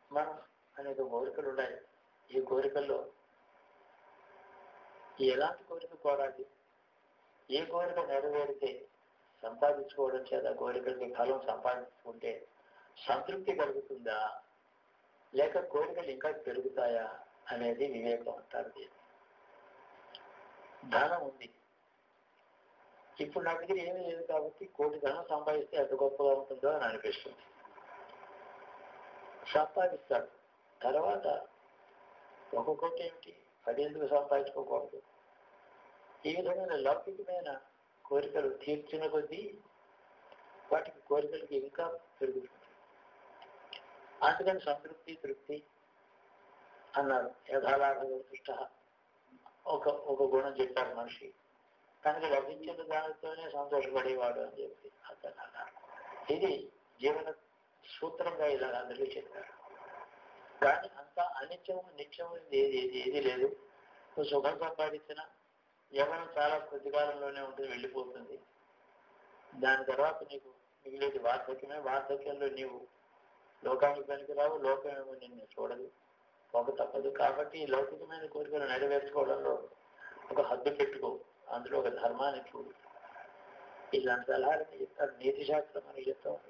మనం అనేక కోరికలు ఉన్నాయి ఈ కోరికల్లో ఎలాంటి కోరిక కోరాలి ఏ కోరిక నెరవేరితే సంపాదించుకోవడం చేత కోరికలకి ఫలం సంపాదించుకుంటే సంతృప్తి కలుగుతుందా లేక కోరికలు ఇంకా పెరుగుతాయా అనేది వివేకం అంటారు దీన్ని ధనం ఉంది ఇప్పుడు నా దగ్గర ఏమీ లేదు కాబట్టి కోటి ధనం సంపాదిస్తే ఎంత గొప్పగా ఉంటుందో అని అనిపిస్తుంది సంపాదిస్తాడు తర్వాత ఒక కోటి ఏమిటి పది ఎందుకు సంపాదించుకోకూడదు ఈ విధమైన లౌకికమైన కోరికలు తీర్చిన కొద్దీ వాటికి కోరికలకి ఇంకా పెరుగుతుంది అందుకని సంతృప్తి తృప్తి అన్నారు యథాలాభ దృష్ట ఒక ఒక గుణం చెప్పారు మనిషి తనకి లభించిన దానితోనే సంతోషపడేవాడు అని చెప్పి అతను అన్నారు ఇది జీవన సూత్రంగా ఇలా అందరికీ చెప్పారు కానీ అంత అనిత్యం నిత్యం ఏది ఏది ఏది లేదు నువ్వు సుఖం సంపాదించిన యవనం చాలా కొద్ది కాలంలోనే ఉంటుంది వెళ్ళిపోతుంది దాని తర్వాత నీకు మిగిలేది వార్ధక్యమే వార్ధక్యంలో నీవు లోకానికి పనికిరావు లోకమేమో నిన్ను చూడదు ఒక తప్పదు కాబట్టి ఈ లౌకికమైన కోరికలు నెరవేర్చుకోవడంలో ఒక హద్దు పెట్టుకో అందులో ఒక ధర్మాన్ని చూడు ఇలాంటి సలహాలని చెప్తారు నీతి శాస్త్రం అని చెప్తా ఉంది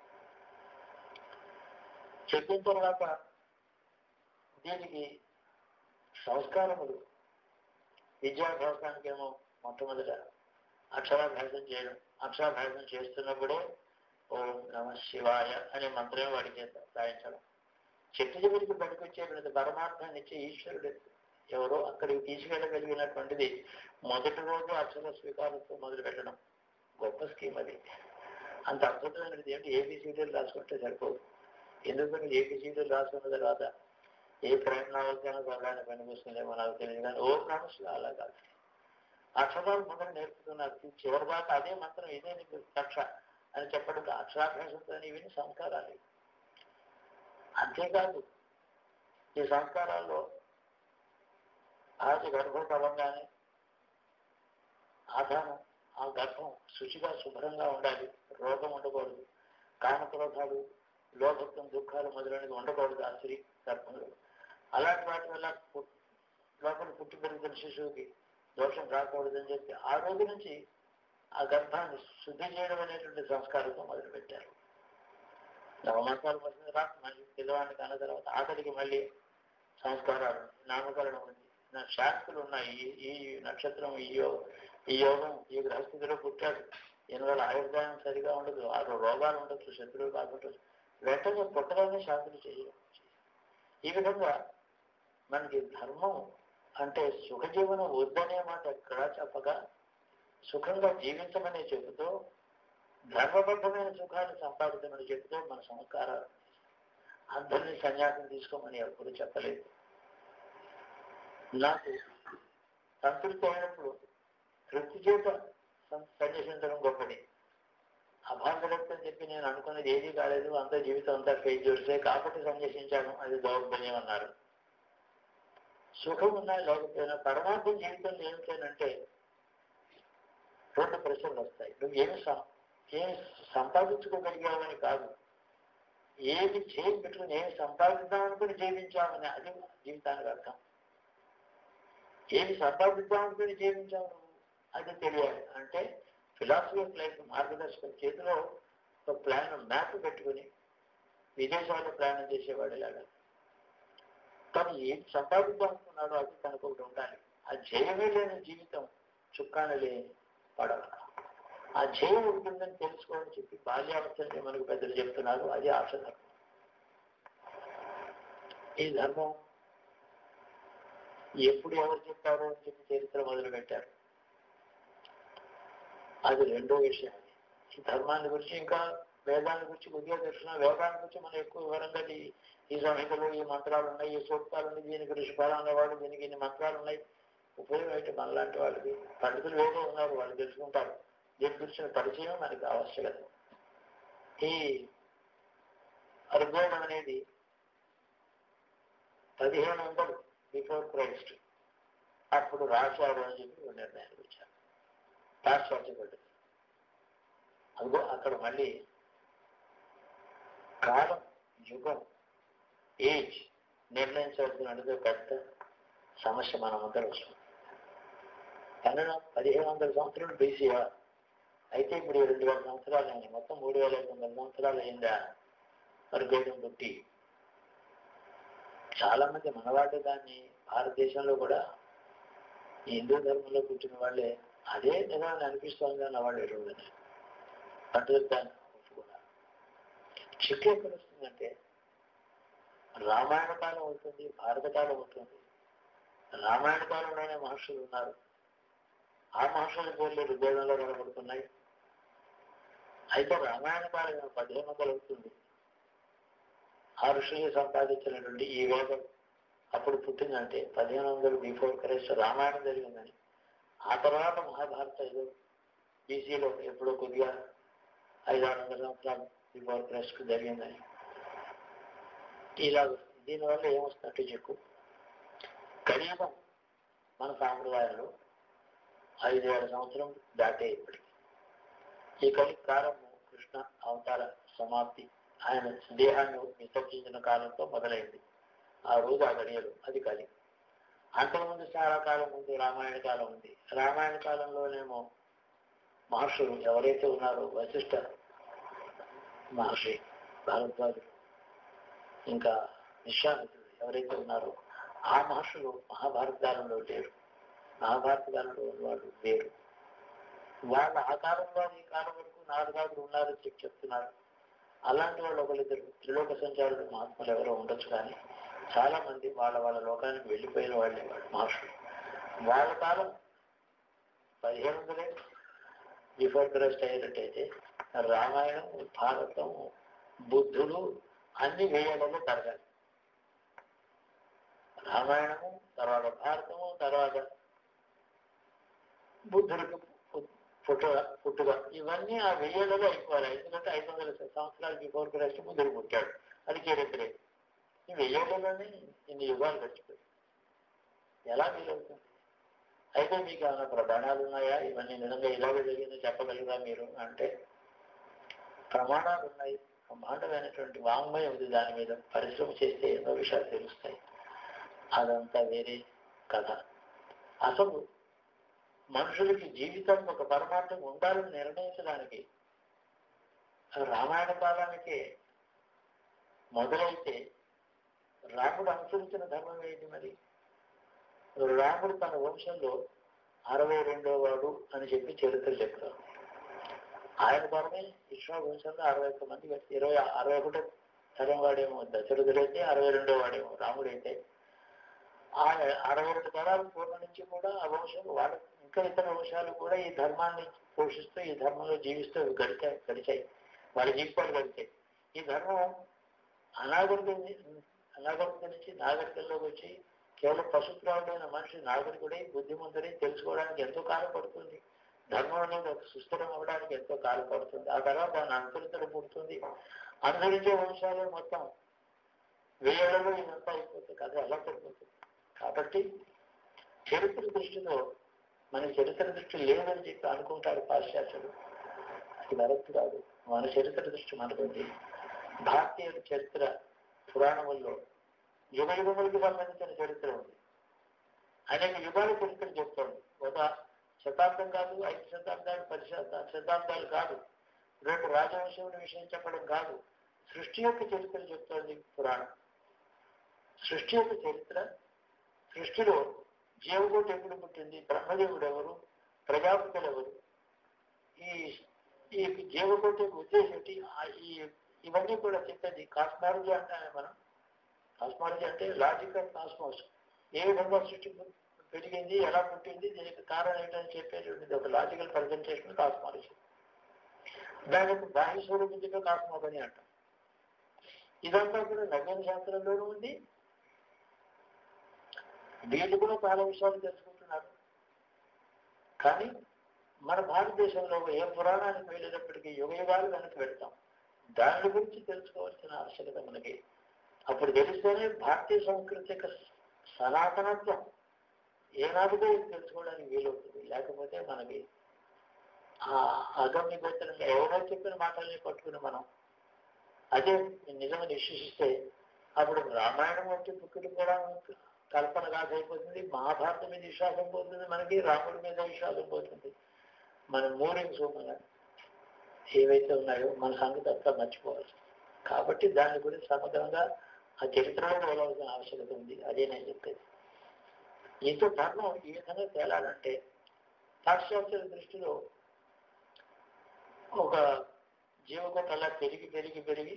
చెప్పిన తర్వాత దీనికి సంస్కారములు విద్యాభ్యాసానికి ఏమో మొట్టమొదట అక్షరాభ్యాసం చేయడం అక్షరాభ్యాసం చేస్తున్నప్పుడే ఓం నమ శివాయ అనే మంత్రమే వాడి చేత రాయించడం చెట్టు చివరికి పనికొచ్చేటువంటి పరమార్థాన్ని ఇచ్చే ఈశ్వరుడు ఎవరో అక్కడికి తీసుకెళ్ళగలిగినటువంటిది మొదటి రోజు అక్షర స్వీకారంతో మొదలు పెట్టడం గొప్ప స్కీమ్ అది అంత అద్భుతమైనది ఏంటి ఏబిసిడీలు రాసుకుంటే సరిపోదు ఎందుకంటే ఏబిసిడీలు రాసుకున్న తర్వాత ఏ ప్రేమ నావల్కైనా చదవడానికి పనికొస్తుందేమో నాకు తెలియదు కానీ ఓ ప్రాణస్లో అలా కాదు అక్షరాలు మొదలు నేర్పుతున్నారు చివరి దాకా అదే మంత్రం ఇదే నీకు కక్ష అని చెప్పడం అక్షరాభ్యాసంతో ఇవన్నీ సంస్కారాలు అంతేకాదు ఈ సంస్కారాల్లో ఆది గర్భోపవంగానే ఆధారం ఆ గర్భం శుచిగా శుభ్రంగా ఉండాలి రోగం ఉండకూడదు కామక్రోధాలు లోభత్వం దుఃఖాలు మొదలైనవి ఉండకూడదు ఆ స్త్రీ గర్భంలో అలాంటి వాటి వల్ల పు- లోపల పుట్టి పెరుగుతున్న శిశువుకి దోషం రాకూడదని చెప్పి ఆ రోజు నుంచి ఆ గర్భాన్ని శుద్ధి చేయడం అనేటువంటి సంస్కారంతో మొదలుపెట్టారు నవమాసాలు వచ్చిన తర్వాత మళ్ళీ పిల్లవాడిని కన్న తర్వాత ఆఖరికి మళ్ళీ సంస్కారాలు నామకరణం ఉంది నా శాస్త్రులు ఉన్నాయి ఈ- ఈ నక్షత్రం ఈ యో- ఈ యోగం ఈ గ్రహస్థితిలో పుట్టాడు దీనివల్ల ఆయుర్దాయం సరిగా ఉండదు ఆరు రోగాలు ఉండొచ్చు శత్రువులు కాకుండా వెంటనే పుట్టగానే శాంతులు చేయడం ఈ విధంగా మనకి ధర్మం అంటే సుఖజీవనం వద్దనే మాట ఎక్కడా చెప్పగా సుఖంగా జీవించమని చెబుతూ ధర్మబద్ధమైన సుఖాన్ని సంపాదించమని చెబుతూ మన సంస్కారాలు అందరినీ సన్యాసం తీసుకోమని ఎప్పుడు చెప్పలేదు నాకు సంతృప్తి అయినప్పుడు తృప్తి చేత సం- సన్యసించడం గొప్పది అభాగ్యత అని చెప్పి నేను అనుకున్నది ఏది కాలేదు అంత జీవితం అంతా ఫేస్ చేస్తే కాబట్టి సన్యసించాను అది దౌర్బల్యం అన్నారు సుఖం ఉన్నా లేకపోయినా పరమాత్మ జీవితం ఏమిటంటే రెండు ప్రశ్నలు వస్తాయి నువ్వు ఏమి సం- ఏమి సంపాదించుకోగలిగావని కాదు ఏది చేయి పెట్టుకుని ఏమి సంపాదిద్దామనుకుని జీవించామని అది జీవితానికి అర్థం ఏమి సంపాదిద్దామనుకుని జీవించావు నువ్వు అది తెలియాలి అంటే ఫిలాసఫీ ఆఫ్ లైఫ్ మార్గదర్శకం చేతిలో ఒక ప్లాన్ మ్యాప్ పెట్టుకుని విదేశాల్లో ప్రయాణం చేసేవాడు ఇలాగా తను ఏం సంపాదిద్దామనుకున్నాడో అది తనకు ఒకటి ఉండాలి ఆ జయమే లేని జీవితం చుక్కాన లేని పడవ ఆ జయం ఉంటుందని తెలుసుకోవాలని చెప్పి బాల్యావస్థని మనకు పెద్దలు చెప్తున్నారు అది ఆశ ధర్మం ఈ ధర్మం ఎప్పుడు ఎవరు చెప్పారో అని చెప్పి చరిత్ర మొదలు పెట్టారు అది రెండో విషయం ఈ ధర్మాన్ని గురించి ఇంకా వేదాన్ని గురించి కొద్దిగా తెలుసిన వేదాన్ని గురించి మనం ఎక్కువ వివరంగా ఈ ఈ సంహితలు ఈ మంత్రాలు ఉన్నాయి ఈ సూక్తాలు ఉన్నాయి దీనికి ఋషిఫలం అనేవాడు దీనికి ఇన్ని మంత్రాలు ఉన్నాయి ఉపయోగం అయితే మనలాంటి వాళ్ళకి పండితులు వేరే ఉన్నారు వాళ్ళు తెలుసుకుంటారు దీని గురించిన పరిచయం మనకి ఆవశ్యకత ఈ అర్గోణం అనేది పదిహేను వందలు బిఫోర్ క్రైస్ట్ అప్పుడు రాశారు అని చెప్పి ఒక నిర్ణయానికి వచ్చారు పాశ్చాత్యపడ్డది అదిగో అక్కడ మళ్ళీ కాలం యుగం ఏజ్ నిర్ణయించవలసినది పెద్ద సమస్య మన ముందర వస్తుంది కన్నడ పదిహేను వందల సంవత్సరాలు బీసీఆ అయితే ఇప్పుడు రెండు వేల సంవత్సరాలు అయింది మొత్తం మూడు వేల ఐదు వందల సంవత్సరాలు అయిందా మరి గౌడం పుట్టి చాలా మంది మనవాళ్ళు దాన్ని భారతదేశంలో కూడా ఈ హిందూ ధర్మంలో పుట్టిన వాళ్ళే అదే నిజాన్ని అనిపిస్తోంది అన్న వాళ్ళు ఎరువులని పట్టుదలని ఒప్పుకున్నారు చిక్కు ఎక్కడ వస్తుందంటే రామాయణ కాలం అవుతుంది భారత కాలం అవుతుంది రామాయణ కాలంలోనే మహర్షులు ఉన్నారు ఆ మహర్షుల పేర్లు ఋగ్వేదంలో కనబడుతున్నాయి అయితే రామాయణ కాలం పదిహేను వందలు అవుతుంది ఆ ఋషులు సంపాదించినటువంటి ఈ వేదం అప్పుడు పుట్టిందంటే పదిహేను వందలు బిఫోర్ క్రైస్ట్ రామాయణం జరిగిందని ఆ తర్వాత మహాభారత ఏదో బీసీలో ఎప్పుడో కొద్దిగా ఐదు ఆరు వందల సంవత్సరాలు బిఫోర్ క్రైస్ట్ జరిగిందని ఇలా దీనివల్ల ఏమొస్తున్నట్టు చెప్పు కనీసం మన సాంప్రదాయంలో ఐదు వేల సంవత్సరం దాటే ఇప్పటికి ఈ కలి ప్రారంభం కృష్ణ అవతార సమాప్తి ఆయన దేహాన్ని విసర్జించిన కాలంతో మొదలైంది ఆ రోజు ఆ గడియలు అది కలి అంతకుముందు చాలా కాలం ముందు రామాయణ కాలం ఉంది రామాయణ కాలంలోనేమో మహర్షులు ఎవరైతే ఉన్నారో వశిష్ఠ మహర్షి భారద్వాజుడు ఇంకా విశ్వామిత్రుడు ఎవరైతే ఉన్నారో ఆ మహర్షులు మహాభారత కాలంలో లేరు మహాభారత కాలంలో వాళ్ళు లేరు వాళ్ళ ఆ కాలంలో ఈ కాలం వరకు నాలుగాదులు ఉన్నారని చెప్పి చెప్తున్నారు అలాంటి వాళ్ళు ఒకరిద్దరు త్రిలోక సంచారులు మహాత్ములు ఎవరో ఉండొచ్చు కానీ చాలా మంది వాళ్ళ వాళ్ళ లోకానికి వెళ్ళిపోయిన వాళ్ళే వాళ్ళు మహర్షులు వాళ్ళ కాలం పదిహేను వందలే బిఫోర్ క్రైస్ట్ అయ్యేటట్టయితే రామాయణం భారతం బుద్ధుడు అన్ని వేయాలలో తరగాలి రామాయణము తర్వాత భారతము తర్వాత బుద్ధుడికి పుట్టుక పుట్టుక ఇవన్నీ ఆ వెయ్యేళ్ళలో అయిపోవాలి ఎందుకంటే ఐదు వందల సంవత్సరాల బిఫోర్ క్రైస్ట్ బుద్ధుడు పుట్టాడు అది చరిత్రే ఈ వెయ్యేళ్ళలోనే ఇన్ని యుగాలు గడిచిపోయి ఎలా వీలవుతుంది అయితే మీకు ఏమైనా ప్రమాణాలు ఉన్నాయా ఇవన్నీ నిజంగా ఇలాగే జరిగిందో చెప్పగలరా మీరు అంటే ప్రమాణాలు ఉన్నాయి బ్రహ్మాండమైనటువంటి వాంగ్మయం ఉంది దాని మీద పరిశ్రమ చేస్తే ఎన్నో విషయాలు తెలుస్తాయి అదంతా వేరే కథ అసలు మనుషులకి జీవితం ఒక పరమార్థం ఉండాలని నిర్ణయించడానికి రామాయణ కాలానికి మొదలైతే రాముడు అనుసరించిన ధర్మం ఏంటి మరి రాముడు తన వంశంలో అరవై రెండో వాడు అని చెప్పి చరిత్ర చెప్తారు ఆయన పరమే విష్ణు వంశంలో అరవై ఒక్క మంది ఇరవై అరవై ఒకటో తరం వాడేమో దశరథుడైతే అరవై రెండో వాడేమో రాముడైతే ఆ అరవై రెండు తరాల పూర్వ నుంచి కూడా ఆ వంశం వాళ్ళ ఇంకా ఇతర వంశాలు కూడా ఈ ధర్మాన్ని పోషిస్తూ ఈ ధర్మంలో జీవిస్తూ గడిచాయి గడిచాయి వాళ్ళ జీవితాలు గడిచాయి ఈ ధర్మం అనాగరిక అనాగరిక నుంచి నాగరికంలోకి వచ్చి కేవలం పశుప్రావుడైన మనిషి నాగరికుడై బుద్ధిమంతుడై తెలుసుకోవడానికి ఎంతో కాలం పడుతుంది ధర్మం అనేది ఒక సుస్థిరం అవ్వడానికి ఎంతో కాలం పడుతుంది ఆ తర్వాత దాన్ని అనుసరించడం పుడుతుంది అనుసరించే వంశాలు మొత్తం వేయడంలో ఇదంతా అయిపోతుంది కథ ఎలా పడిపోతుంది కాబట్టి చరిత్ర దృష్టిలో మన చరిత్ర దృష్టి లేదని చెప్పి అనుకుంటారు పాశ్చాత్యులు అది కరెక్ట్ కాదు మన చరిత్ర దృష్టి మనకుంది భారతీయ చరిత్ర పురాణముల్లో యుగ యుగములకు సంబంధించిన చరిత్ర ఉంది అనేక యుగాల చరిత్ర చెప్తోంది ఒక శతాబ్దం కాదు ఐదు శతాబ్దాలు పది శతా శతాబ్దాలు కాదు రెండు రాజవంశముల విషయం చెప్పడం కాదు సృష్టి యొక్క చరిత్ర చెప్తోంది పురాణం సృష్టి యొక్క చరిత్ర సృష్టిలో జీవకోటి ఎప్పుడు పుట్టింది బ్రహ్మదేవుడు ఎవరు ప్రజాపతులు ఎవరు ఈ ఈ జీవకోటి యొక్క ఉద్దేశం ఏంటి ఈ ఇవన్నీ కూడా చెప్పేది కాస్మాలజీ అంటే మనం కాస్మాలజీ అంటే లాజికల్ కాస్మోస్ ఏ విధంగా సృష్టి పెరిగింది ఎలా పుట్టింది దీనికి కారణం ఏంటని చెప్పేటువంటిది ఒక లాజికల్ ప్రజెంటేషన్ కాస్మాలజీ దానికి బాహ్య స్వరూపించగా కాస్మోస్ అని అంటాం ఇదంతా కూడా నవ్యన శాస్త్రంలోనూ ఉంది వీళ్ళు కూడా చాలా విషయాలు తెలుసుకుంటున్నారు కానీ మన భారతదేశంలో ఏ పురాణానికి వెళ్ళేటప్పటికీ యుగ యుగాలు వెనక్కి వెళ్తాం దాని గురించి తెలుసుకోవాల్సిన ఆవశ్యకత మనకి అప్పుడు తెలిస్తేనే భారతీయ సంస్కృతి యొక్క సనాతనత్వం ఏనాటిదో ఇది తెలుసుకోవడానికి వీలవుతుంది లేకపోతే మనకి ఆ అగమ్య గోచరంగా ఎవరో చెప్పిన మాటల్ని పట్టుకుని మనం అదే నిజమని విశ్వసిస్తే అప్పుడు రామాయణం వంటి బుక్కులు కూడా కల్పన కాదు అయిపోతుంది మహాభారతం మీద విశ్వాసం పోతుంది మనకి రాముడి మీద విశ్వాసం పోతుంది మన మూడింగ్స్ మన ఏవైతే ఉన్నాయో మన సంగతి అంతా మర్చిపోవాలి కాబట్టి దాని గురించి సమగ్రంగా ఆ చరిత్రలో వెళ్ళవలసిన ఆవశ్యకత ఉంది అదే నేను చెప్పేది ఇంత ధర్మం ఈ విధంగా తేలాలంటే పాశ్చాత్యుల దృష్టిలో ఒక జీవకోట అలా పెరిగి పెరిగి పెరిగి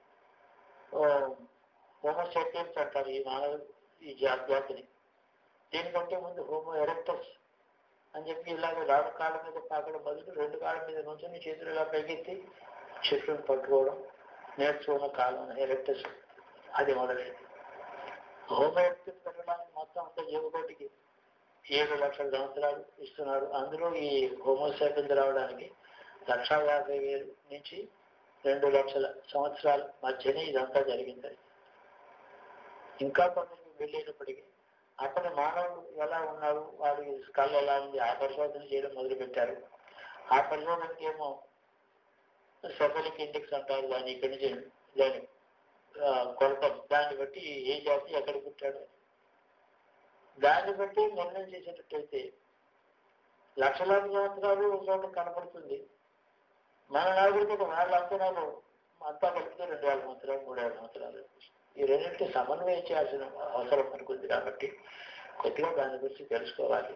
హోమోసెపియన్స్ అంటారు ఈ మానవ ఈ జా- జాతిని దీనికంటే ముందు హోమో ఎరెక్టస్ అని చెప్పి ఇలాగ నాలుగు కాళ్ళ మీద పాకడం బదులు రెండు కాళ్ళ మీద నుంచొని చేతులు ఇలా పైకెత్తి చెట్లను పట్టుకోవడం నేర్చుకున్న కాలం ఎరెక్టస్ అది మొదలైంది హోమో ఎరెక్టస్ పెట్టడానికి మొత్తం అంతా జీవకోటికి ఏడు లక్షల సంవత్సరాలు ఇస్తున్నారు అందులో ఈ హోమోసెపియన్స్ రావడానికి లక్షా యాభై వేలు నుంచి రెండు లక్షల సంవత్సరాల మధ్యనే ఇదంతా జరిగింది ఇంకా కొందరికి వెళ్ళేటప్పటికీ అక్కడ మానవుడు ఎలా ఉన్నారు వాడి స్కల్ ఎలా ఉంది ఆ పరిశోధన చేయడం మొదలు పెట్టారు ఆ పరిశోధనకి ఏమో సెఫలిక్ ఇండెక్స్ అంటారు దాన్ని ఇక్కడి నుంచి దాని ఆ, కొలత దాన్ని బట్టి ఏ జాతి ఎక్కడ పుట్టాడు అని. దాన్ని బట్టి నిర్ణయం చేసేటట్టయితే లక్షలాది సంవత్సరాలు ఒక చోట కనపడుతుంది మన నాగరికత వాళ్ళ అంచనాలు అంతా కలిపితే రెండు వేల సంవత్సరాలు మూడు వేల సంవత్సరాలు ఈ రెండింటి సమన్వయం చేయాల్సిన అవసరం మనకుంది కాబట్టి కొద్దిగా దాని గురించి తెలుసుకోవాలి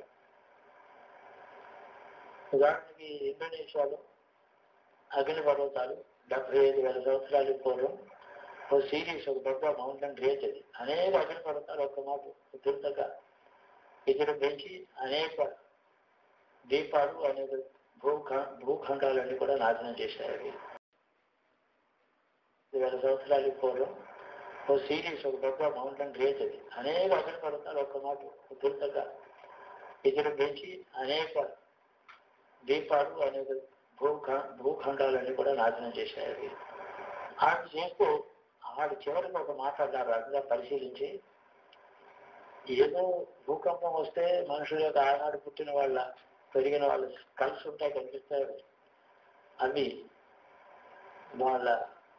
ఉదాహరణకి ఇండోనేషియాలో అగ్ని పర్వతాలు డెబ్బై ఐదు వేల సంవత్సరాల పూర్వం ఓ సిరీస్ ఒక పెద్ద మౌంటైన్ రేంజ్ అది అనేక అగ్ని పర్వతాలు ఒక మాట ఉధృతంగా విజృంభించి అనేక దీపాలు అనేక భూఖ భూఖండాలన్నీ కూడా నాశనం చేశాయి అవి వేల సంవత్సరాల పూర్వం ఓ సిరీస్ ఒక పెద్ద మౌంటైన్ రేంజ్ అది అనేక అగ్ని పర్వతాలు ఒక మాట ఉధృతంగా విజృంభించి అనేక దీపాలు అనేక భూఖ భూఖండాలన్నీ కూడా నాశనం చేశాయి అవి ఆడు చేస్తూ ఆడు చివరికి ఒక మాట అన్నారు రకంగా పరిశీలించి ఏదో భూకంపం వస్తే మనుషుల యొక్క ఆనాడు పుట్టిన వాళ్ళ పెరిగిన వాళ్ళు కలిసి ఉంటాయి కనిపిస్తాయి అవి వాళ్ళ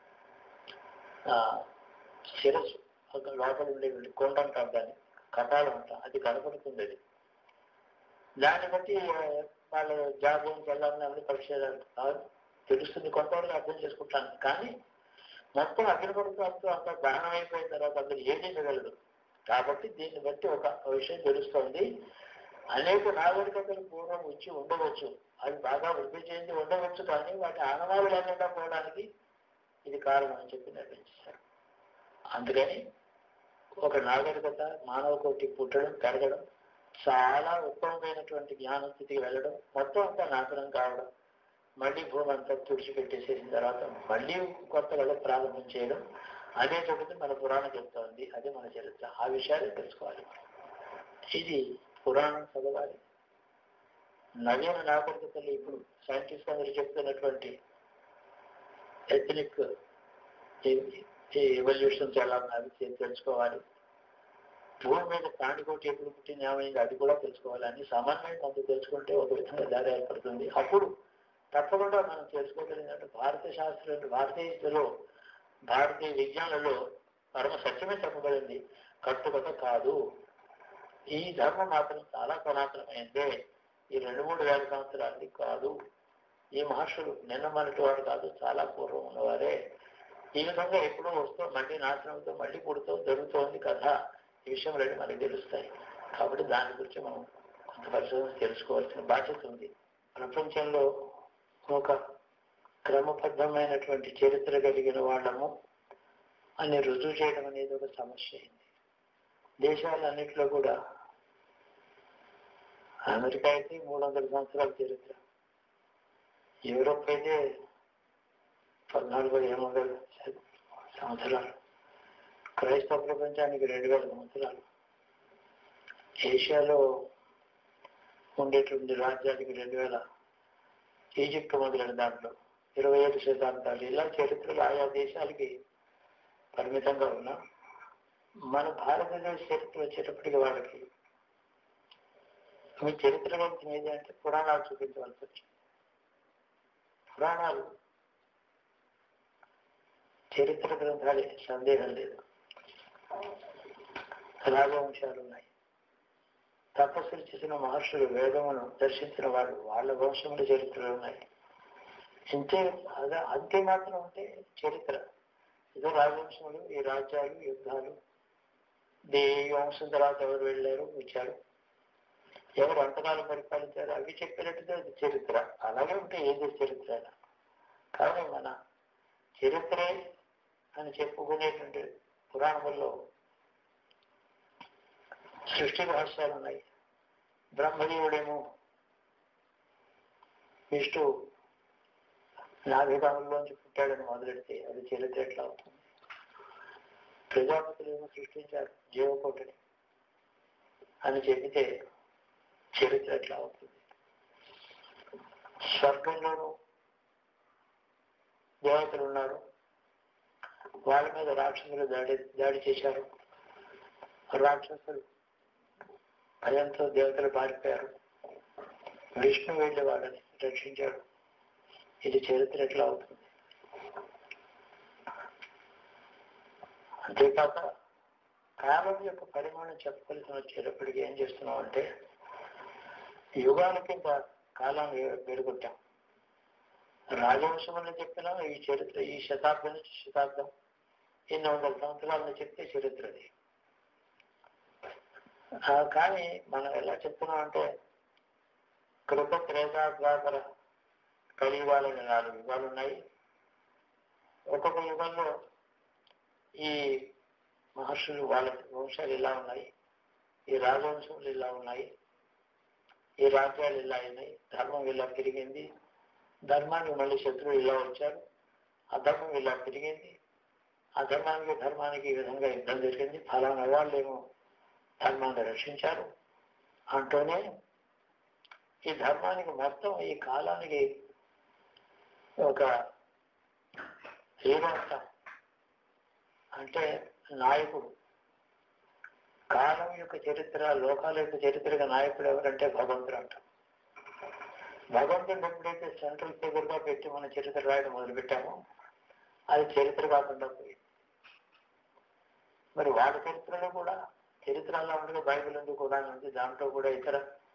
ఆ, శిరస్సు ఒక లోపల ఉండే కొండ అంటాం దాన్ని కటాలు అంటాం అది కనపడుతుంది అది దాన్ని బట్టి ఆ, వాళ్ళ జాబం వెళ్ళాలని అన్ని పరిశీలన కాదు తెలుస్తుంది కొంతవరకు అర్థం చేసుకుంటాను కానీ మొత్తం అగ్నిపడుతూ అంత దహనం అయిపోయిన తర్వాత అందులో ఏమీ మిగలదు కాబట్టి దీన్ని బట్టి ఒక ఒక విషయం తెలుస్తోంది అనేక నాగరికతలు పూర్వం వచ్చి ఉండవచ్చు అవి బాగా వృద్ధి చెంది ఉండవచ్చు కానీ వాటి ఆనవాలు లేకుండా పోవడానికి ఇది కారణం అని చెప్పి నిర్ణయించారు అందుకని ఒక నాగరికత మానవ కోటి పుట్టడం పెరగడం చాలా ఉత్తమమైనటువంటి జ్ఞాన స్థితికి వెళ్ళడం మొత్తం అంతా నాశనం కావడం మళ్ళీ భూమి అంతా తుడిచిపెట్టేసేసిన తర్వాత మళ్ళీ కొత్త వెళ్ళ ప్రారంభం చేయడం అదే చెబుతూ మన పురాణం చెప్తోంది అదే మన చరిత్ర ఆ విషయాలు తెలుసుకోవాలి ఇది పురాణం చదవాలి నవీన నాగరికతలు ఇప్పుడు సైంటిస్ట్ అందరూ చెప్తున్నటువంటి ఎథనిక్ ఎవల్యూషన్స్ ఎలా ఉన్నది తె- తెలుసుకోవాలి భూమి మీద ప్రాణికోటి ఎప్పుడు పుట్టింది ఏమైంది అది కూడా తెలుసుకోవాలి అన్ని సమన్వయం కొంత తెలుసుకుంటే ఒక విధంగా దారి ఏర్పడుతుంది అప్పుడు తప్పకుండా మనం తెలుసుకోగలిగినట్టు భారతీయ శాస్త్రం భారతీయులలో భారతీయ విజ్ఞానంలో పరమ సత్యమే చెప్పబడింది కట్టుకథ కాదు ఈ ధర్మం మాత్రం చాలా సనాతనమైందే ఈ రెండు మూడు వేల సంవత్సరాలది కాదు ఈ మహర్షులు నిన్న మనటి వాడు కాదు చాలా పూర్వం ఉన్నవారే ఈ విధంగా ఎప్పుడో వస్తూ మళ్ళీ నాశనంతో మళ్ళీ పుడుతూ జరుగుతోంది కథ ఈ విషయంలో మనకి తెలుస్తాయి కాబట్టి దాని గురించి మనం కొంత పరిశోధన తెలుసుకోవాల్సిన బాధ్యత ఉంది ప్రపంచంలో ఒక క్రమబద్ధమైనటువంటి చరిత్ర కలిగిన వాళ్ళము అని రుజువు చేయడం అనేది ఒక సమస్య అయింది దేశాలన్నింటిలో కూడా అమెరికా అయితే మూడు వందల సంవత్సరాల చరిత్ర యూరోప్ అయితే పద్నాలుగు పదిహేను వందల సంవత్సరాలు క్రైస్తవ ప్రపంచానికి రెండు వేల సంవత్సరాలు ఏషియాలో ఉండేటువంటి రాజ్యానికి రెండు వేల ఈజిప్ట్ మొదలైన దాంట్లో ఇరవై ఏడు శతాబ్దాలు ఇలా చరిత్రలు ఆయా దేశాలకి పరిమితంగా ఉన్నా మన భారతదేశ చరిత్ర వచ్చేటప్పటికి వాళ్ళకి మీ చరిత్ర గురించి ఏది అంటే పురాణాలు చూపించవలసి వచ్చింది పురాణాలు చరిత్ర గ్రంథాలే సందేహం లేదు రాజవంశాలు ఉన్నాయి తపస్సులు చేసిన మహర్షులు వేదమును దర్శించిన వాళ్ళు వాళ్ళ వంశముల చరిత్రలు ఉన్నాయి ఇంతే అదే అంతే మాత్రం అంటే చరిత్ర ఇదో రాజవంశములు ఈ రాజ్యాలు యుద్ధాలు దే ఈ వంశం తర్వాత ఎవరు వెళ్ళారు వచ్చారు ఎవరు అంతకాలం పరిపాలించారు అవి చెప్పినట్టుగా అది చరిత్ర అలాగే ఉంటే ఏది చరిత్ర అయినా కానీ మన చరిత్రే అని చెప్పుకునేటువంటి పురాణముల్లో సృష్టి రహస్యాలు ఉన్నాయి బ్రహ్మదేవుడేమో విష్ణు నాభిధానంలోంచి పుట్టాడని మొదలెడితే అది చరిత్ర ఎట్లా అవుతుంది ప్రజాపతులు ఏమో సృష్టించారు జీవకోటిని అని చెబితే చరిత్ర ఎట్లా అవుతుంది స్వర్గంలోనూ దేవతలు ఉన్నారు వాళ్ళ మీద రాక్షసులు దాడి దాడి చేశారు రాక్షసులు భయంతో దేవతలు పారిపోయారు విష్ణు వెళ్ళి వాళ్ళని రక్షించాడు ఇది చరిత్ర ఎట్లా అవుతుంది అంతేకాక కాలం యొక్క పరిమాణం చెప్పవలసి వచ్చేటప్పటికి ఏం చేస్తున్నాం అంటే యుగాల కింద కాలం వేడుకొట్టాం రాజవంశం అని చెప్పినా ఈ చరిత్ర ఈ శతాబ్దం నుంచి శతాబ్దం ఎన్ని వందల సంవత్సరాలని చెప్తే చరిత్రది ఆ, కానీ మనం ఎలా చెప్తున్నాం అంటే కృత త్రేతా ద్వాపర కలియుగాలని నాలుగు యుగాలు ఉన్నాయి ఒక్కొక్క యుగంలో ఈ మహర్షులు వాళ్ళ వంశాలు ఇలా ఉన్నాయి ఈ రాజవంశములు ఇలా ఉన్నాయి ఈ రాజ్యాలు ఇలా అయినాయి ధర్మం ఇలా పెరిగింది ధర్మానికి మళ్ళీ శత్రువులు ఇలా వచ్చారు అధర్మం ఇలా పెరిగింది అధర్మానికి ధర్మానికి ఈ విధంగా యుద్ధం జరిగింది ఫలానా వాళ్ళేమో ధర్మాన్ని రక్షించారు అంటూనే ఈ ధర్మానికి మొత్తం ఈ కాలానికి ఒక హీరోంత అంటే నాయకుడు కాలం యొక్క చరిత్ర లోకాల యొక్క చరిత్రగా నాయకుడు ఎవరంటే భగవంతుడు అంటాం భగవంతుడు ఎప్పుడైతే సెంట్రల్ ఫిగర్ గా పెట్టి మన చరిత్ర రాయడం మొదలుపెట్టామో అది చరిత్ర కాకుండా పోయింది మరి వాడి చరిత్రలో కూడా చరిత్ర అలా ఉండగా బైబిల్ ఉంది కూడా ఉంది దాంట్లో కూడా ఇతర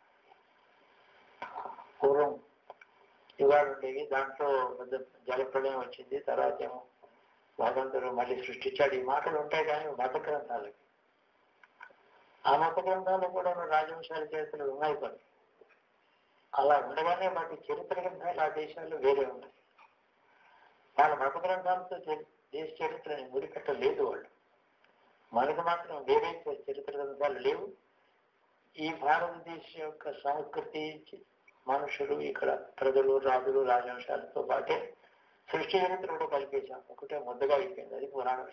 పూర్వం యుగాలు ఉండేవి దాంట్లో పెద్ద జలప్రలయం వచ్చింది తర్వాత ఏమో భగవంతుడు మళ్ళీ సృష్టించాడు ఈ మాటలు ఉంటాయి కానీ మత గ్రంథాలకి ఆ మత గ్రంథాలు కూడా రాజవంశాల చరిత్రలు ఉన్నాయి కొన్ని అలా ఉండగానే వాటి చరిత్ర గ్రంథాలు ఆ దేశాల్లో వేరే ఉన్నాయి వాళ్ళ మత గ్రంథాలతో చరి- దేశ చరిత్రని ముడిపెట్టలేదు వాళ్ళు మనకు మాత్రం వేరే చరిత్ర గ్రంథాలు లేవు ఈ భారతదేశం యొక్క సంస్కృతి మనుషులు ఇక్కడ ప్రజలు రాజులు రాజవంశాలతో పాటే సృష్టి చరిత్ర కూడా కలిపేశాం ఒకటే ముద్దగా అయిపోయింది అది పురాణం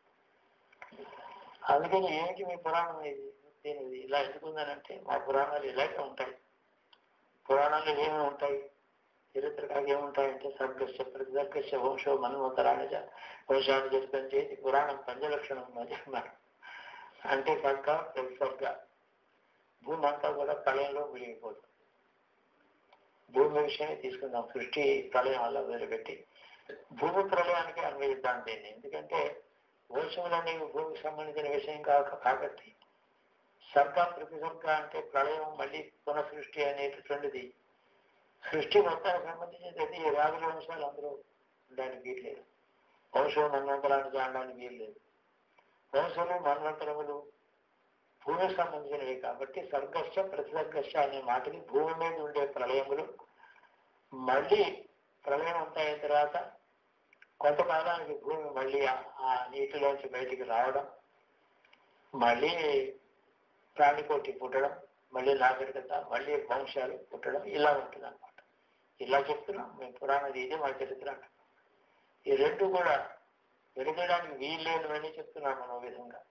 అందుకని ఏంటి మీ పురాణం ఇది దీనిది ఇలా ఎందుకుందనంటే మా పురాణాలు ఇలాగే ఉంటాయి పురాణాలు ఏమి ఉంటాయి చరిత్రగా ఏముంటాయంటే సర్గస్య ప్రతిదర్గస్య వంశో మన్వంతరాణిజ వంశాన్ని చరిత్రం చేసి పురాణం పంచలక్షణం మధ్య అన్నారు అంటే సర్గ ప్రతిసర్గ భూమి అంతా కూడా ప్రళయంలో మునిగిపోతుంది భూమి విషయమే తీసుకుందాం సృష్టి ప్రళయం అలా వదిలిపెట్టి భూమి ప్రళయానికి అన్వయిద్దాం దీన్ని ఎందుకంటే వంశములన్నీ భూమికి సంబంధించిన విషయం కాక కాబట్టి సర్గ ప్రతిసర్గ అంటే ప్రళయం మళ్ళీ పునఃసృష్టి అనేటటువంటిది సృష్టి మొత్తానికి సంబంధించి ఈ రాజుల వంశాలు అందరూ ఉండడానికి వీల్లేదు వంశం మన్వంతరాన్ని జాడడానికి వీల్లేదు వంశములు మన్వంతరములు భూమికి సంబంధించినవి కాబట్టి సర్గస్య ప్రతిసర్గస్య అనే మాటకి భూమి మీద ఉండే ప్రళయములు మళ్ళీ ప్రళయం అంతా అయిన తర్వాత కొంతకాలానికి భూమి మళ్ళీ ఆ- ఆ నీటిలోంచి బయటికి రావడం మళ్ళీ ప్రాణికోటి పుట్టడం మళ్ళీ నాగరికత మళ్ళీ వంశాలు పుట్టడం ఇలా ఉంటుంది అనమాట ఇలా చెప్తున్నాం మేము పురాణది ఇది మా చరిత్ర అంటున్నాం ఈ రెండు కూడా వెలుగడానికి వీల్లేనివని చెప్తున్నాం మనం ఓ విధంగా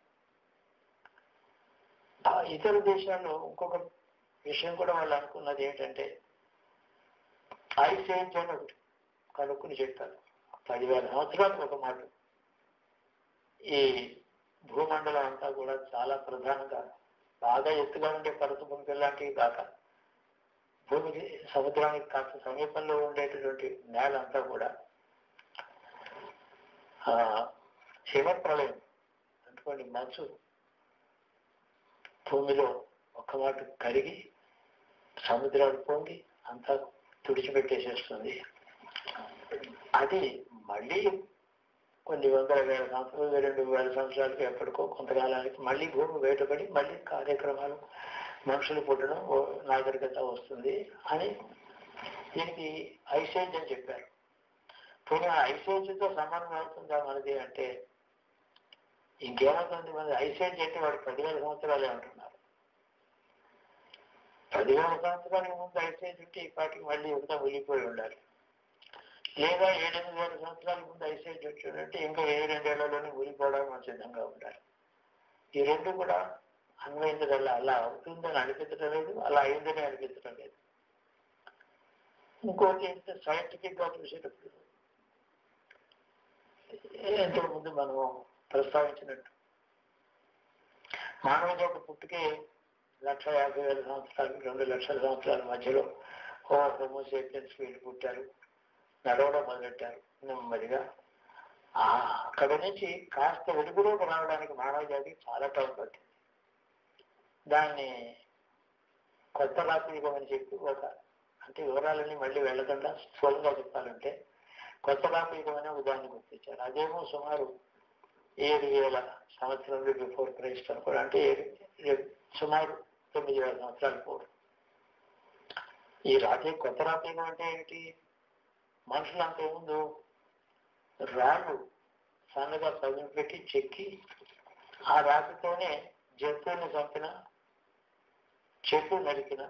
ఆ ఇతర దేశాల్లో ఇంకొక విషయం కూడా వాళ్ళు అనుకున్నది ఏంటంటే ఐస్ ఏజ్ అని ఒకటి కనుక్కుని చెప్పారు పదివేల సంవత్సరాలకు ఒక మాట ఈ భూమండలం అంతా కూడా చాలా ప్రధానంగా బాగా ఎత్తుగా ఉండే పరుసు భూమి లాంటివి కాక భూమికి సముద్రానికి కాస్త సమీపంలో ఉండేటటువంటి నేల అంతా కూడా ఆ, హిమ ప్రళయం అనుకోండి మంచు భూమిలో ఒక్క మాట కరిగి సముద్రాలు పొంగి అంతా తుడిచిపెట్టేసేస్తుంది అది మళ్ళీ కొన్ని వందల వేల సంవత్సరాలు రెండు వేల సంవత్సరాలకి ఎప్పటికో కొంతకాలానికి మళ్ళీ భూమి బయటపడి మళ్ళీ కార్యక్రమాలు మనుషులు పుట్టడం ఓ నాగరికత వస్తుంది అని దీనికి ఐసేజ్ అని చెప్పారు పోనీ ఆ ఐసేజ్తో సంబంధం అవుతుందా మనది అంటే ఇంకేమవుతుంది మనది ఐసేజ్ అంటే వాడు పదివేల సంవత్సరాలే అంటున్నారు పదివేల సంవత్సరాలకు ముందు ఐసేజ్ ఉంటే ఈ పాటికి మళ్ళీ ఇంకా వెళ్ళిపోయి ఉండాలి లేదా ఏడెనిమిది వేల సంవత్సరాల ముందు ఐసేజ్ వచ్చిందంటే ఇంకా ఏ రెండేళ్లలోనే ఊరిపోవడానికి మనం సిద్ధంగా ఉండాలి ఈ రెండు కూడా అన్వయించగల అలా అవుతుందని అనిపించడం లేదు అలా అయిందని అనిపించడం లేదు ఇంకోటి ఏంటంటే సైంటిఫిక్ గా చూసేటప్పుడు ఎంతో ముందు మనం ప్రస్తావించినట్టు మానవ జాత పుట్టుకే లక్ష యాభై వేల సంవత్సరాలు రెండు లక్షల సంవత్సరాల మధ్యలో హో హోమోసేపియన్స్ వీళ్ళు పుట్టారు నడవడం మొదలెట్టారు నెమ్మదిగా ఆ, అక్కడ నుంచి కాస్త వెలుగులోకి రావడానికి మానవ జాతికి చాలా టైం పట్టింది దాన్ని కొత్త రాత్రికం అని చెప్పి ఒక అంటే వివరాలన్నీ మళ్ళీ వెళ్ళకుండా స్థూలంగా చెప్పాలంటే కొత్త రాత్రికం అనే ఉదాహరణ గుర్తించారు అదేమో సుమారు ఏడు వేల సంవత్సరాలు బిఫోర్ క్రైస్ట్ అనుకోండి అంటే ఏడు ఏడు- సుమారు తొమ్మిది వేల సంవత్సరాలు పూర్వం ఈ రాత్రి కొత్త రాత్రికం అంటే ఏమిటి మనుషులు అంతకుముందు రాళ్ళు సన్నగా పదును పెట్టి చెక్కి ఆ రాతితోనే జంతువుని చంపిన చెట్టు నరికిన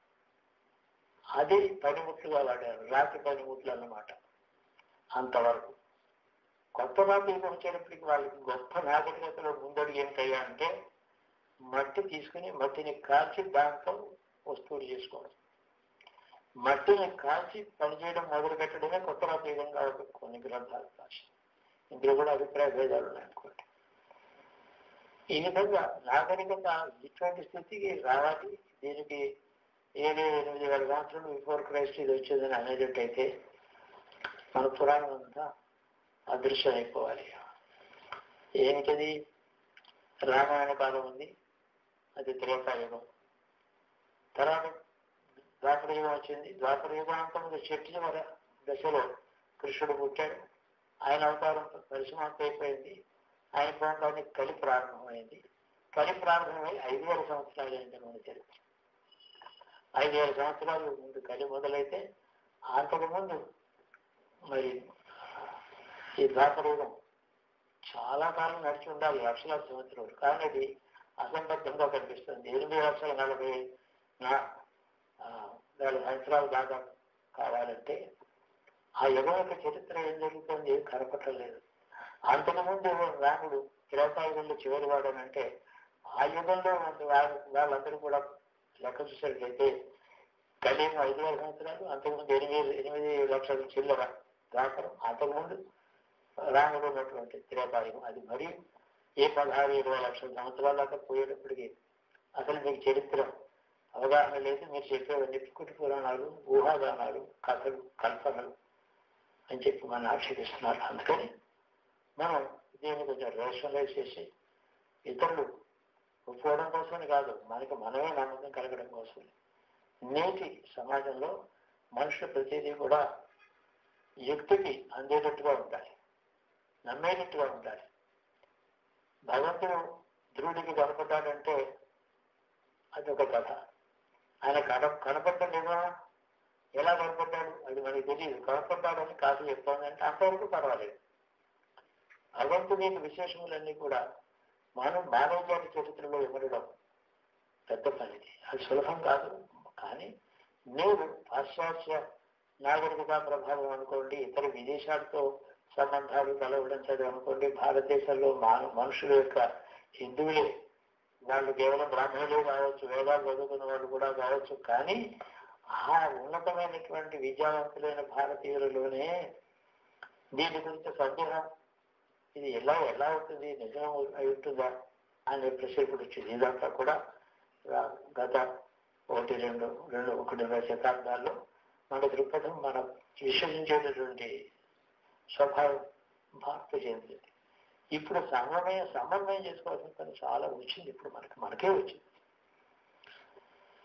అది పనిముట్లుగా వాడారు రాతి పనిముట్లు అన్నమాట అంతవరకు కొత్త రాత్రికి వచ్చేటప్పటికి వాళ్ళకి గొప్ప నాగరికతలో ముందడుగు ఏంటయ్యా అంటే మట్టి తీసుకుని మట్టిని కాల్చి దాంతో వస్తువులు చేసుకోవడం మట్టిని కాల్చి పనిచేయడం మొదలు పెట్టడమే కొత్త రాత్రికంగా కొన్ని గ్రంథాలు రాసి ఇందులో కూడా అభిప్రాయ భేదాలు ఉన్నాయనుకోండి ఈ విధంగా నాగరికత ఇటువంటి స్థితికి రావాలి దీనికి ఏడు ఎనిమిది వేల సంవత్సరాలు బిఫోర్ క్రైస్ట్ ఇది వచ్చేదని అనేటట్టయితే మన పురాణం అంతా అదృశ్యం అయిపోవాలి ఏమిటది రామాయణ కాలం ఉంది అది త్రేతాయుగం తర్వాత ద్వాపర యుగం వచ్చింది ద్వాపర యుగాంతం చెట్టు చివర దశలో కృష్ణుడు పుట్టాడు ఆయన అవతారం పరిసమాప్తి అయిపోయింది ఆయన ప్రాంతానికి కలి ప్రారంభమైంది కలి ప్రారంభమై ఐదు వేల సంవత్సరాలు అయింది మన చరిత్ర ఐదు వేల సంవత్సరాలు ముందు కలి మొదలైతే అంతకు ముందు మరి ఈ ద్వాపరయుగం చాలా కాలం నడిచి ఉండాలి లక్షలాది సంవత్సరాలు కానీ అది అసంబద్ధంగా కనిపిస్తుంది ఎనిమిది లక్షల నలభై నా ఆ, వేల సంవత్సరాలు దాకా కావాలంటే ఆ యుగం యొక్క చరిత్ర ఏం జరుగుతుంది ఏం కనపట్టలేదు అంతకుముందు రాముడు త్రేతాయుగంలో చివరి వాడనంటే ఆ యుగంలో ఉన్న వా- వాళ్ళందరూ కూడా లెక్క చూసినట్లయితే కలియుగం ఐదు వేల సంవత్సరాలు అంతకుముందు ఎనిమిది ఎనిమిది లక్షల చిల్లర దాకరం అంతకుముందు రాముడు ఉన్నటువంటి త్రేతాయుగం అది మరి ఏ పదహారు ఇరవై లక్షల సంవత్సరాల దాకా పోయేటప్పటికి అసలు మీకు చరిత్ర అవగాహన లేదు మీరు చెప్పేవన్నీ కుటి పురాణాలు ఊహాగానాలు కథలు కల్పనలు అని చెప్పి మనం ఆక్షేపిస్తున్నారు అందుకని మనం దీన్ని కొంచెం రేషనలైజ్ చేసి ఇతరులు ఒప్పుకోవడం కోసమని కాదు మనకి మనమే నమ్మకం కలగడం కోసం నేటి సమాజంలో మనుషులు ప్రతిదీ కూడా యుక్తికి అందేటట్టుగా ఉండాలి నమ్మేటట్టుగా ఉండాలి భగవంతుడు ధ్రువుడికి కనపడ్డాడంటే అది ఒక కథ ఆయన కన కనపడ్డా ఎలా కనపడ్డాడు అది మనకి తెలియదు కనపడ్డాడని కాదు చెప్తానంటే అంతవరకు పర్వాలేదు భగవంతుడి యొక్క విశేషములన్నీ కూడా మనం మానవ జాతి చరిత్రలో ఇవ్వడం పెద్ద పనిది అది సులభం కాదు కానీ నేను పాశ్చాత్య నాగరికత ప్రభావం అనుకోండి ఇతర విదేశాలతో సంబంధాలు కలవడం అనుకోండి భారతదేశంలో మాన మనుషుల యొక్క హిందువులే వాళ్ళు కేవలం బ్రాహ్మణులే కావచ్చు వేదాలు చదువుకున్న వాళ్ళు కూడా కావచ్చు కానీ ఆ ఉన్నతమైనటువంటి విద్యావంతులైన భారతీయులలోనే దీని గురించి సందేహం ఇది ఎలా ఎలా అవుతుంది నిజం అయి ఉంటుందా అనే ప్రశ్న ఇప్పుడు వచ్చింది ఇదంతా కూడా రా- గత ఒకటి రెండు రెండు ఒకటిన్నర శతాబ్దాల్లో మన దృక్పథం మన విశ్వసించేటటువంటి స్వభావం మార్పు చెందింది ఇప్పుడు సమన్వయం సమన్వయం చేసుకోవాల్సిన పని చాలా వచ్చింది ఇప్పుడు మనకి మనకే వచ్చింది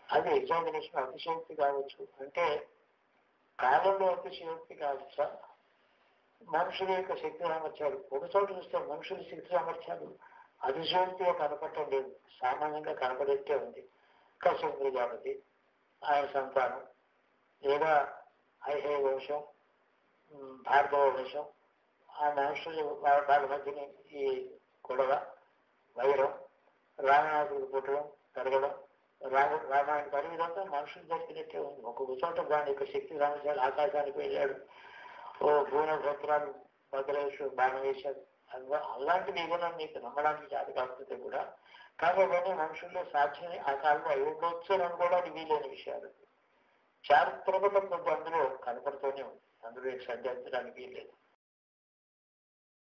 అది ఎగ్జామినేషన్ అతిశయోక్తి కావచ్చు అంటే కాలంలో అతిశయోక్తి కావచ్చా మనుషుల యొక్క శక్తి సామర్థ్యాలు ఒక చోట చూస్తే మనుషుల శక్తి సామర్థ్యాలు అతిశయోక్తిగా కనపడటం లేదు సామాన్యంగా కనపడేట్టే ఉంది కశ్యప్ ప్రజాపతి ఆయన సంతానం లేదా ఐహే వంశం ఉమ్, భార్గవ వంశం ఆ మనుషులు వాళ్ళ వాళ్ళ మధ్యన ఈ గొడవ వైరం రామనాథుడు పుట్టడం పెరగడం రామ రామాయణ పని ఇదంతా మనుషులు జరిగినట్టే ఉంది ఒక్కొక్క చోట దాని యొక్క శక్తి సామర్థ్యాలు ఆకాశానికి వెళ్ళాడు ఓ భూన భద్రాలు భద్రేశ్వరు బాణం వేశాడు అలా- అలాంటివి ఏదైనా మీకు నమ్మడానికి జాతి కాకపోతే కూడా కానీ అవన్నీ మనుషుల్లో సాధ్యమే ఆ కాలంలో అయి ఉండొచ్చు అని అనుకోవడానికి వీలైన విషయాలు చారిత్రకతం కొంత అందులో కనపడుతూనే ఉంది అందులో సంచరించడానికి వీల్లేదు